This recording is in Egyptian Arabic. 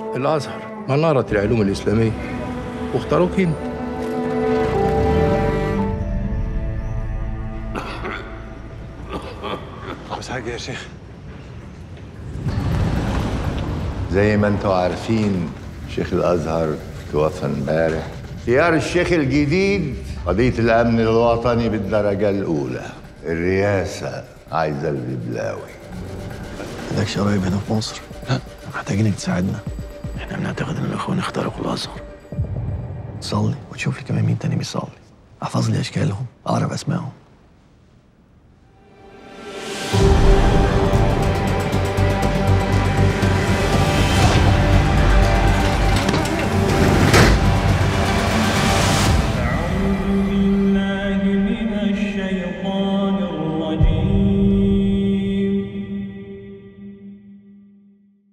الازهر مناره العلوم الاسلاميه واختاروك انت بس حاجه يا شيخ زي ما انتم عارفين شيخ الازهر توفى امبارح خيار الشيخ الجديد قضيه الامن الوطني بالدرجه الاولى الرئاسه عايزه الببلاوي عندكش قرايب هنا في مصر؟ لا محتاجينك تساعدنا احنا بنعتقد ان الاخوان اخترقوا الازهر صلي وتشوف لي كمان مين تاني بيصلي احفظ لي اشكالهم اعرف اسمائهم